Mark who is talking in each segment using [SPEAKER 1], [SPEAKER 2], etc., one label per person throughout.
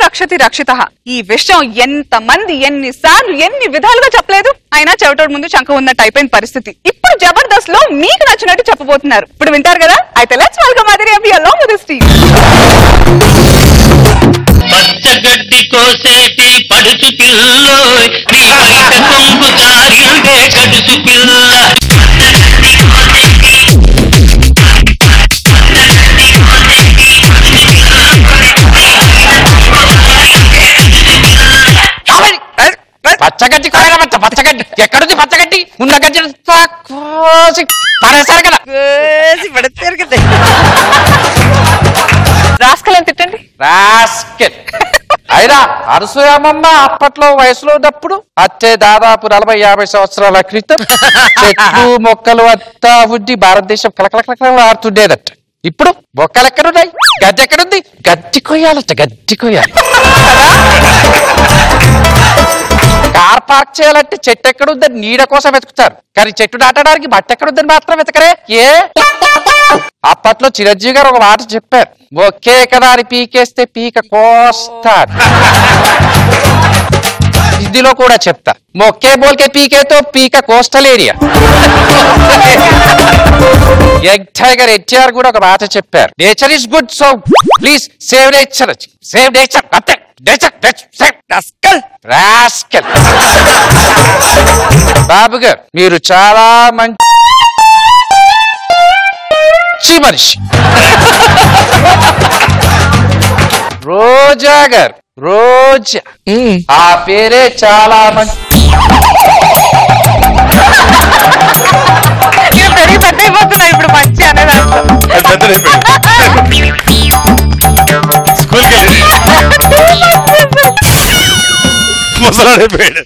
[SPEAKER 1] రక్షతి రక్షిత ఈ విషయం ఎంత మంది ఎన్నిసార్లు ఎన్ని విధాలుగా చెప్పలేదు అయినా చెవిటోడు ముందు చంక ఉన్నట్టు అయిపోయిన పరిస్థితి ఇప్పుడు జబర్దస్త్ లో మీకు నచ్చినట్టు చెప్పబోతున్నారు ఇప్పుడు వింటారు కదా అయితే లెట్స్ వెల్కమ్ మాదిరి అవి along with this team.
[SPEAKER 2] పచ్చగడ్డి కోసేటి పడుచు పిల్లో నీ బయట కొంగు జారిందే గడుచు పిల్ల
[SPEAKER 3] పచ్చగడ్డి కొనగా పచ్చ పచ్చగడ్డి ఎక్కడుంది పచ్చగడ్డి ఉన్న గడ్డి కోసి పడేశారు కదా
[SPEAKER 1] రాస్కలని తిట్టండి
[SPEAKER 3] రాస్కెట్ అయినా అనసూయమ్మ అప్పట్లో వయసులో ఉన్నప్పుడు అచ్చే దాదాపు నలభై యాభై సంవత్సరాల క్రితం చెట్లు మొక్కలు అంతా ఉండి భారతదేశం కలకలకల ఆడుతుండేదట ఇప్పుడు మొక్కలు ఎక్కడున్నాయి గడ్డి ఎక్కడుంది గడ్డి కొయ్యాలట గడ్డి కొయ్యాలి కార్ పార్క్ చేయాలంటే చెట్టు ఎక్కడుందని నీడ కోసం వెతుకుతారు కానీ చెట్టు నాటడానికి బట్ట ఎక్కడుందని మాత్రం వెతకరే ఏ అప్పట్లో చిరంజీవి గారు ఒక మాట చెప్పారు ఒకే కదా అని పీకేస్తే పీక కోస్తారు హిందీలో కూడా చెప్తా మొక్కే బోల్కే పీకేతో పీక coastal area young tiger NTR కూడా ఒక మాట చెప్పారు nature is good so please save nature save nature అంతే నేచర్ సేవ్ రాస్కల్ బాబు గారు మీరు చాలా మంచి మనిషి రోజా గారు రోజా ఆ పేరే చాలా మంచి
[SPEAKER 1] నేను పెరిగి పెట్టయిపోతున్నా ఇప్పుడు మంచి అనే దాంట్లో
[SPEAKER 4] స్కూల్కి వెళ్ళి ముసలాడైపోయాడు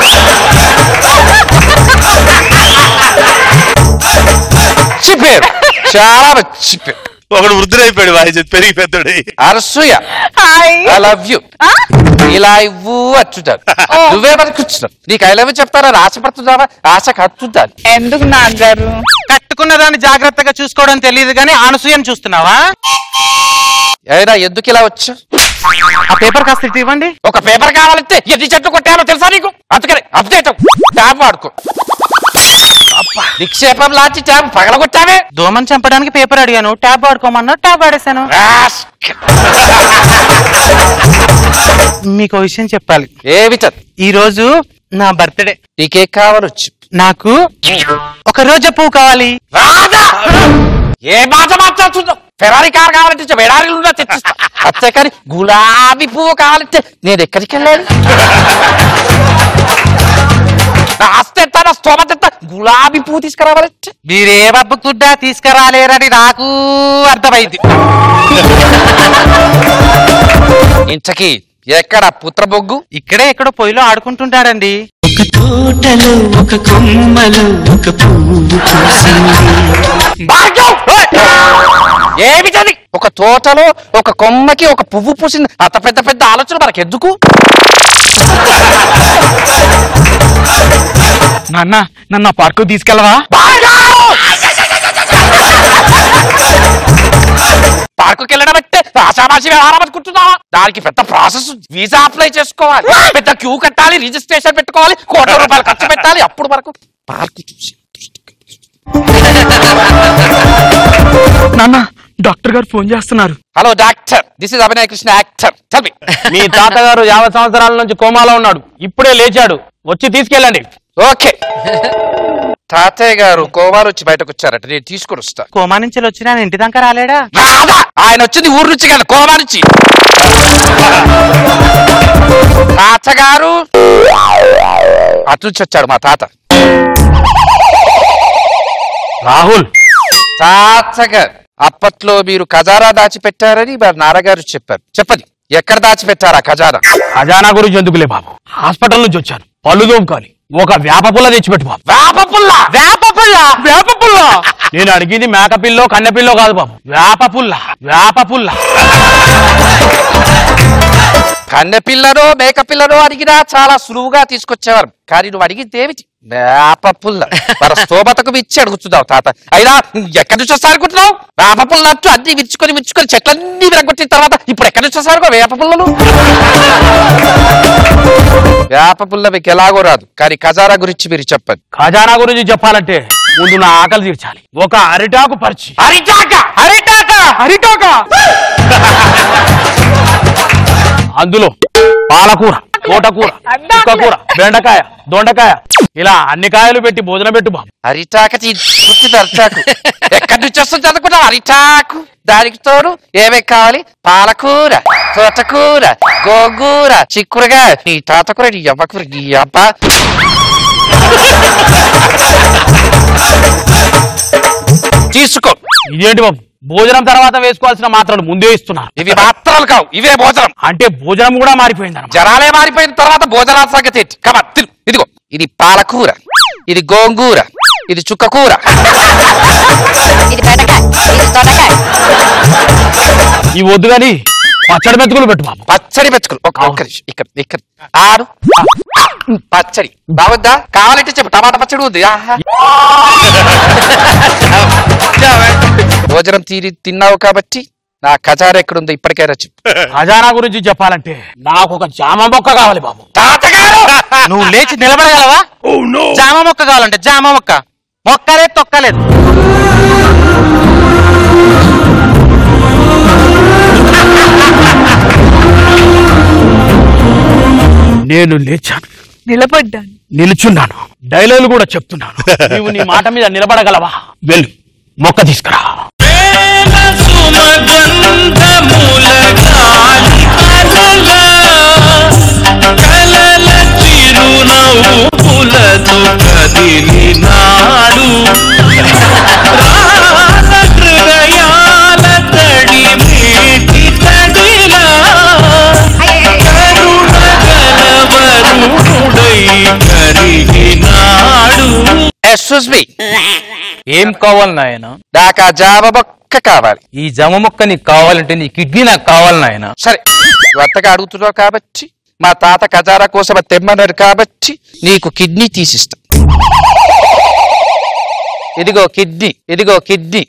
[SPEAKER 3] మంచి పేరు చాలా మంచి పేరు
[SPEAKER 4] ఒకడు వృద్ధుడైపోయాడు వాయి పెరిగి పెద్దడు
[SPEAKER 3] Anasuya
[SPEAKER 1] hi
[SPEAKER 3] I love you
[SPEAKER 1] ఆ?
[SPEAKER 3] ఇలా ఇవ్వు వచ్చుతాను నువ్వే మనకు కూర్చున్నావు నీకు ఐ లవ్ చెప్తానని ఆశపడుతున్నావా ఆశ కత్తుంటాను
[SPEAKER 1] ఎందుకు నాన్నగారు
[SPEAKER 5] కట్టుకున్న దాన్ని జాగ్రత్తగా చూసుకోవడం తెలియదు కానీ అనసూయని చూస్తున్నావా
[SPEAKER 3] అయినా ఎందుకు ఇలా వచ్చు
[SPEAKER 5] ఆ పేపర్ కాస్త ఇటు ఇవ్వండి
[SPEAKER 3] ఒక పేపర్ కావాలంటే ఎన్ని చెట్లు కొట్టాలో తెలుసా నీకు అందుకని అప్డేట్ ట్యాబ్ వాడుకో నిక్షేపం లాంటి ట్యాబ్ పగలగొట్టావే
[SPEAKER 5] దోమని చంపడానికి పేపర్ అడిగాను ట్యాబ్ వాడుకోమన్నా ట్యాబ్ వాడేశాను
[SPEAKER 3] రాస్కెల్.
[SPEAKER 5] మీకు ఓ విషయం చెప్పాలి
[SPEAKER 3] ఏమి చద్
[SPEAKER 5] ఈ రోజు నా బర్త్డే
[SPEAKER 3] నీకే కావాలొచ్చు
[SPEAKER 5] నాకు ఒక రోజా పువ్వు కావాలి
[SPEAKER 3] రాదా ఏ మాట మాట్లాడుతున్నావు ఫెరారీ కార్ కావాలంటే చెప్పు, ఎడారిలో ఉన్నా తెచ్చిస్తా అంతేకాని గులాబీ పువ్వు కావాలంటే నేను ఎక్కడికి వెళ్ళాను నా ఆస్తి ఎంత నా స్తోమత ఎంత గులాబీ పువ్వు తీసుకురావాలంటే
[SPEAKER 5] మీరే బబ్బు గుడ్డ తీసుకురాలేరని నాకు అర్థమైంది
[SPEAKER 3] ఇంతకీ ఎక్కడ పుత్రబొగ్గు
[SPEAKER 5] ఇక్కడే ఎక్కడో పొయ్యిలో ఆడుకుంటుంటాడండి
[SPEAKER 2] ఒక తోటలో ఒక కొమ్మలో ఒక పువ్వు పూసింది
[SPEAKER 3] భాగ్యం! ఏయ్! ఏమి చది ఒక తోటలో ఒక కొమ్మకి ఒక పువ్వు పూసింది అంత పెద్ద పెద్ద ఆలోచన మనకెందుకు
[SPEAKER 5] నాన్న నన్ను పార్కు తీసుకెళ్ళవా
[SPEAKER 3] పార్కుకి వెళ్ళడం అంటే ఆషామాషి వ్యవహారం అనుకుంటున్నావా దానికి పెద్ద ప్రాసెస్ ఉంది. వీసా అప్లై చేసుకోవాలి పెద్ద క్యూ కట్టాలి రిజిస్ట్రేషన్ పెట్టుకోవాలి కోట్ల రూపాయలు ఖర్చు పెట్టాలి అప్పుడు వరకు పార్కు చూసి
[SPEAKER 5] నాన్న డాక్టర్ గారు ఫోన్ చేస్తున్నారు
[SPEAKER 3] hello doctor this is Abhinay Krishna actor చల్మి
[SPEAKER 6] మీ తాతగారు యాభై సంవత్సరాల నుంచి కోమాలో ఉన్నాడు ఇప్పుడే లేచాడు వచ్చి తీసుకెళ్ళండి
[SPEAKER 3] ఓకే తాతయ్య గారు కోవారు వచ్చి బయటకు వచ్చారట నేను తీసుకుని వస్తా
[SPEAKER 5] కోమా నుంచి వచ్చిన ఆయన ఇంటి దాకా రాలేడా
[SPEAKER 3] రాదా ఆయన వచ్చింది ఊరు నుంచి కాదు కోమా నుంచి తాతగారు అటు నుంచి వచ్చాడు మా తాత
[SPEAKER 6] రాహుల్
[SPEAKER 3] తాతగారు అప్పట్లో మీరు ఖజానా దాచిపెట్టారని మరి నాన్నగారు చెప్పారు చెప్పండి ఎక్కడ దాచిపెట్టారా ఖజానా
[SPEAKER 6] ఖజానా గురించి ఎందుకులే బాబు హాస్పిటల్ నుంచి వచ్చాను పళ్ళు దోముకోవాలి ఒక వేప పుల్ల తెచ్చిపెట్టు బాబు
[SPEAKER 3] వేప పుల్ల
[SPEAKER 6] వేప పుల్ల వేప పుల్ల నేను అడిగింది మేక పిల్లో కన్నె పిల్లో కాదు బాబు వేప పుల్ల వేప పుల్ల
[SPEAKER 3] కన్నె పిల్లను మేక పిల్లను అడిగినా చాలా సులువుగా తీసుకొచ్చేవారు కానీ నువ్వు అడిగింది ఏమిటి వేప పుల్ల మన స్తోమతకు విచ్చి అడుగుతున్నావు తాత అయినా ఎక్కడి నుంచి వస్తారు అనుకుంటున్నావు వేప పుల్ల అంటూ అన్ని విచ్చుకొని విచ్చుకొని చెట్లన్నీ విరగొట్టిన తర్వాత ఇప్పుడు ఎక్కడి నుంచి వస్తారు వేప పుల్లలు వేప పుల్ల మీకు ఎలాగో రాదు కానీ ఖజారా గురించి మీరు చెప్పండి
[SPEAKER 6] ఖజానా గురించి చెప్పాలంటే ముందు నా ఆకలి తీర్చాలి ఒక అరిటాకు పరిచి
[SPEAKER 3] అరిటాక
[SPEAKER 6] అరిటాక అరిటాక అందులో పాలకూర తోటకూర కూర బెండకాయ దొండకాయ ఇలా అన్ని కాయలు పెట్టి భోజనం పెట్టు బాబు
[SPEAKER 3] అరిటాక పుట్టిన అరిటాకు ఎక్కడి నుంచి వస్తుంది అనుకున్నావు అరిటాకు దానికి తోడు ఏమే కావాలి పాలకూర తోటకూర గోంగూర చిక్కుడుగా నీ తాతకూర నీ అవ్వకూర నీ అబ్బ తీసుకో
[SPEAKER 6] ఇదేంటి బాబు భోజనం తర్వాత వేసుకోవాల్సిన మాత్రలు ముందే ఇస్తున్నారు
[SPEAKER 3] ఇవి మాత్రాలు కావు ఇవే భోజనం
[SPEAKER 6] అంటే భోజనం కూడా మారిపోయింది అన్నమాట
[SPEAKER 3] జనాలే మారిపోయిన తర్వాత భోజనాల సంగతి ఏంటి కమా తిను ఇదిగో ఇది పాలకూర ఇది గోంగూర ఇది చుక్కకూర
[SPEAKER 7] ఇది బెండకాయ ఇది దొండకాయ
[SPEAKER 6] ఈ వద్దు కానీ పచ్చడి మెతుకులు పెట్టు బాబు
[SPEAKER 3] పచ్చడి పెట్టుకుని ఒక ఒక్క నిమిషం ఇక్కడ ఇక్కడ ఆరు పచ్చడి బాగుందా కావాలంటే చెప్పు టమాటా పచ్చడి ఉంది ఆహా. భోజనం తీరి తిన్నావు కాబట్టి నా ఖజానా ఎక్కడుందో ఇప్పటికైనా చెప్పు
[SPEAKER 6] ఖజానా గురించి చెప్పాలంటే నాకు ఒక జామ మొక్క కావాలి బాబు
[SPEAKER 3] తాతగారు
[SPEAKER 5] నువ్వు లేచి నిలబడగలవా జామ మొక్క కావాలంటే జామ మొక్క మొక్కలేదు తొక్కలేదు
[SPEAKER 6] నేను లేచాను
[SPEAKER 1] నిలబడ్డాను
[SPEAKER 6] నిలుచున్నాను డైలాగులు కూడా చెప్తున్నాను నీవు నీ మాట మీద నిలబడగలవా వెళ్ళు మొక్క తీసుకురా
[SPEAKER 3] ఎక్స్క్యూజ్ మీ
[SPEAKER 8] ఏం కావాలి నాయన
[SPEAKER 3] నాకు ఆ జామ మొక్క కావాలి
[SPEAKER 8] ఈ జమ మొక్క నీకు కావాలంటే నీ కిడ్నీ నాకు కావాలి నాయన
[SPEAKER 3] సరే నువ్వు అంతగా అడుగుతున్నావు కాబట్టి మా తాత ఖజానా కోసం అది తెమ్మన్నాడు కాబట్టి నీకు కిడ్నీ తీసిస్తా ఇదిగో కిడ్నీ ఇదిగో కిడ్నీ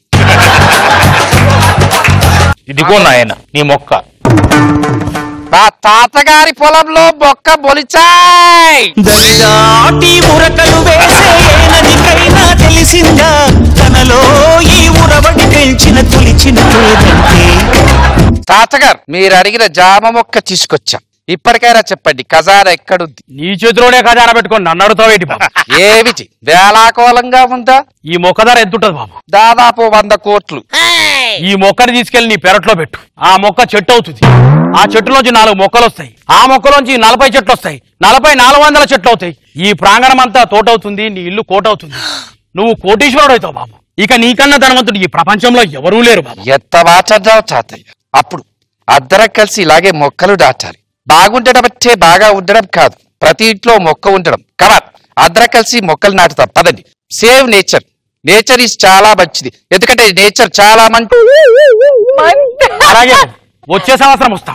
[SPEAKER 8] ఇదిగో నాయన నీ మొక్క
[SPEAKER 3] మా తాతగారి పొలంలో మొక్క బొలిచాయ్
[SPEAKER 2] దరిదాటి ఉరకలు వేసే ఏనదికైనా తెలిసిందా తనలో ఈ ఉరవడి పెంచిన తొలిచిన పేదంటే
[SPEAKER 3] తాతగారు మీరు అడిగిన జామ మొక్క తీసుకొచ్చా ఇప్పటికైనా చెప్పండి ఖజానా ఎక్కడుంది
[SPEAKER 6] నీ చేతిలోనే ఖజానా పెట్టుకొని నన్ను అడుగుతావేంటి బాబు
[SPEAKER 3] ఏమిటి వేలాకోలంగా ఉందా
[SPEAKER 6] ఈ మొక్క ధర ఎంత ఉంటుంది బాబు
[SPEAKER 3] దాదాపు వంద కోట్లు
[SPEAKER 6] ఈ మొక్కని తీసుకెళ్లి నీ పెరట్లో పెట్టు ఆ మొక్క చెట్టు అవుతుంది ఆ చెట్టులోంచి నాలుగు మొక్కలు వస్తాయి ఆ మొక్కలోంచి నలభై చెట్లు వస్తాయి నలభై నాలుగు వందల చెట్లు అవుతాయి ఈ ప్రాంగణం అంతా తోట అవుతుంది నీ ఇల్లు కోట అవుతుంది నువ్వు కోటీశ్వరుడు అవుతావు బాబు ఇక నీకన్నా ధనవంతుడు ఈ ప్రపంచంలో ఎవరూ లేరు బాబు
[SPEAKER 3] ఎంత మాట్లాడావు తాతయ్య అప్పుడు అందరం కలిసి ఇలాగే మొక్కలు నాటాలి బాగుండడం అంటే బాగా ఉండడం కాదు ప్రతి ఇంట్లో మొక్క ఉండడం కమా అందరం కలిసి మొక్కలు నాటుతాం పదండి సేవ్ నేచర్ నేచర్ ఈస్ చాలా మంచిది ఎందుకంటే నేచర్ చాలా మంచి
[SPEAKER 6] అలాగే బాబు. వచ్చే సంవత్సరం వస్తాం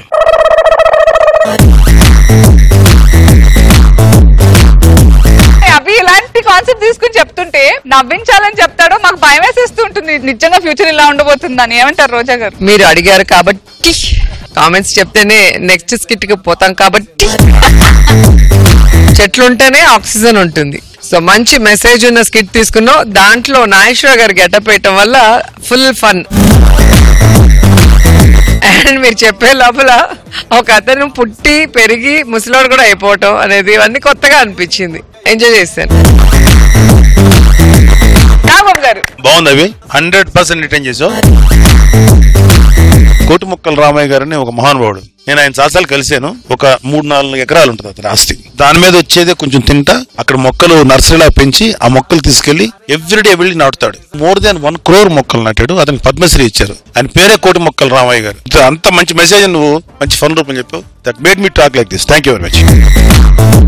[SPEAKER 1] అవి ఇలాంటి కాన్సెప్ట్ తీసుకుని చెప్తుంటే నవ్వించాలని చెప్తాడో మాకు భయం వేసేస్తూ ఉంటుంది నిజంగా ఫ్యూచర్ ఇలా ఉండబోతుందని ఏమంటారు రోజా గారు
[SPEAKER 9] మీరు అడిగారు కాబట్టి కామెంట్స్ చెప్తేనే నెక్స్ట్ స్కిట్ కి పోతాం కాబట్టి చెట్లు ఉంటేనే ఆక్సిజన్ ఉంటుంది సో మంచి మెసేజ్ ఉన్న స్కిట్ తీసుకున్నాం దాంట్లో నాగేశ్వర గారు గెటప్ వేయటం వల్ల ఫుల్ ఫన్ అండ్ మీరు చెప్పే లోపల ఒక అతను పుట్టి పెరిగి ముసలోడు కూడా అయిపోవటం అనేది ఇవన్నీ కొత్తగా అనిపించింది ఎంజాయ్ చేశాను
[SPEAKER 1] నాగబాబు గారు
[SPEAKER 4] బాగుంది అవి హండ్రెడ్ పర్సెంట్ రిటర్న్ చేసావు కోటిముక్కల రామయ్య గారని ఒక మహానుభావుడు నేను ఆయన చాలాసార్లు కలిశాను ఒక మూడు నాలుగు ఎకరాలు ఉంటుంది అతని ఆస్తి దాని మీద వచ్చేదే కొంచెం తింటా అక్కడ మొక్కలు నర్సరీలా పెంచి ఆ మొక్కలు తీసుకెళ్లి ఎవ్రీడే వెళ్ళి నాటుతాడు మోర్ దాన్ వన్ క్రోర్ మొక్కలు నాటాడు అతనికి పద్మశ్రీ ఇచ్చారు ఆయన పేరే కోటి మొక్కల రామయ్య గారు అంత మంచి మెసేజ్ నువ్వు మంచి ఫన్ రూపం చెప్పావు that made me talk like this thank you very much